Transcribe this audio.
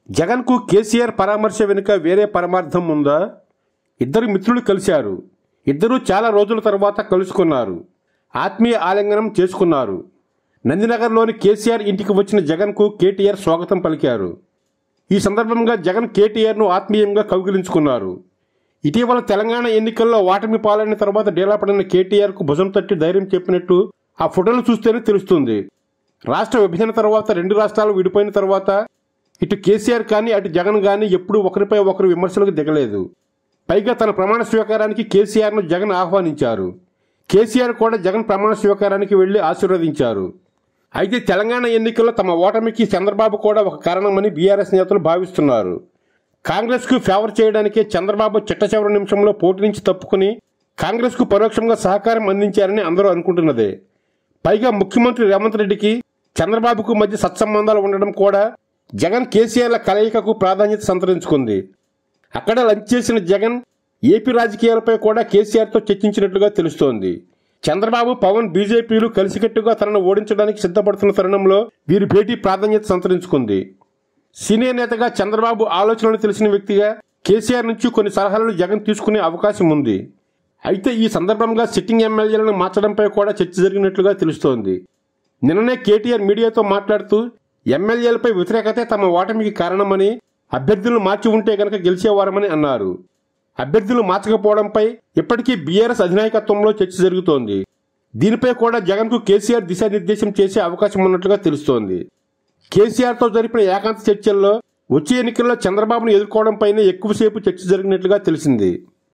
జగన్కు కేసీఆర్ పరామర్శ వెనుక వేరే పరమార్థం ఉందా ఇద్దరు మిత్రులు కలిశారు ఇద్దరూ చాలా రోజుల తర్వాత కలుసుకున్నారు ఆత్మీయ ఆలింగనం చేసుకున్నారు నందినగర్లోని కేసీఆర్ ఇంటికి వచ్చిన జగన్కు కేటీఆర్ స్వాగతం పలికారు ఈ సందర్భంగా జగన్ కేటీఆర్ను ఆత్మీయంగా కౌగిలించుకున్నారు ఇటీవల తెలంగాణ ఎన్నికల్లో ఓటమి పాలైన తర్వాత డేలాపడిన కేటీఆర్కు భుజం తట్టి ధైర్యం చెప్పినట్టు ఆ ఫోటోలు చూస్తేనే తెలుస్తుంది రాష్ట్ర విభజన తర్వాత రెండు రాష్ట్రాలు విడిపోయిన తర్వాత ఇటు కేసీఆర్ కానీ అటు జగన్ కానీ ఎప్పుడూ ఒకరిపై ఒకరు విమర్శలకు దిగలేదు పైగా తన ప్రమాణ స్వీకారానికి కేసీఆర్ను జగన్ ఆహ్వానించారు కేసీఆర్ కూడా జగన్ ప్రమాణ స్వీకారానికి వెళ్లి ఆశీర్వదించారు అయితే తెలంగాణ ఎన్నికల్లో తమ ఓటమికి చంద్రబాబు కూడా ఒక కారణమని బీఆర్ఎస్ నేతలు భావిస్తున్నారు కాంగ్రెస్కు ఫేవర్ చేయడానికే చంద్రబాబు చిట్ట చివరి నిమిషంలో పోటీ నుంచి తప్పుకుని కాంగ్రెస్కు పరోక్షంగా సహకారం అందించారని అందరూ అనుకుంటున్నదే పైగా ముఖ్యమంత్రి రేవంత్ రెడ్డికి చంద్రబాబుకు మధ్య సత్సంబంధాలు ఉండడం కూడా జగన్ కేసీఆర్ల కలయికకు ప్రాధాన్యత సంతరించుకుంది అక్కడ లంచ్ చేసిన జగన్ ఏపీ రాజకీయాలపై కూడా కేసీఆర్తో చర్చించినట్లుగా తెలుస్తోంది చంద్రబాబు పవన్ బీజేపీలు కలిసికట్టుగా తనను ఓడించడానికి సిద్ధపడుతున్న తరుణంలో వీరి భేటీ ప్రాధాన్యత సంతరించుకుంది సీనియర్ నేతగా చంద్రబాబు ఆలోచనలు తెలిసిన వ్యక్తిగా కేసీఆర్ నుంచి కొన్ని సలహాలను జగన్ తీసుకునే అవకాశం ఉంది అయితే ఈ సందర్భంగా సిట్టింగ్ ఎమ్మెల్యేలను మార్చడంపై కూడా చర్చ జరిగినట్లుగా తెలుస్తోంది నిన్ననే కేటీఆర్ మీడియాతో మాట్లాడుతూ ఎమ్మెల్యేలపై వ్యతిరేకతే తమ ఓటమికి కారణమని అభ్యర్థులను మార్చి ఉంటే గనక గెలిచేవారమని అన్నారు అభ్యర్థులు మార్చకపోవడంపై ఇప్పటికీ బీఆర్ఎస్ అధినాయకత్వంలో చర్చ జరుగుతోంది దీనిపై కూడా జగన్కు కేసీఆర్ దిశానిర్దేశం చేసే అవకాశం ఉన్నట్లుగా తెలుస్తోంది కేసీఆర్తో జరిపిన ఏకాంత చర్చల్లో వచ్చే ఎన్నికల్లో చంద్రబాబును ఎదుర్కోవడంపైనే ఎక్కువసేపు చర్చ జరిగినట్లుగా తెలిసింది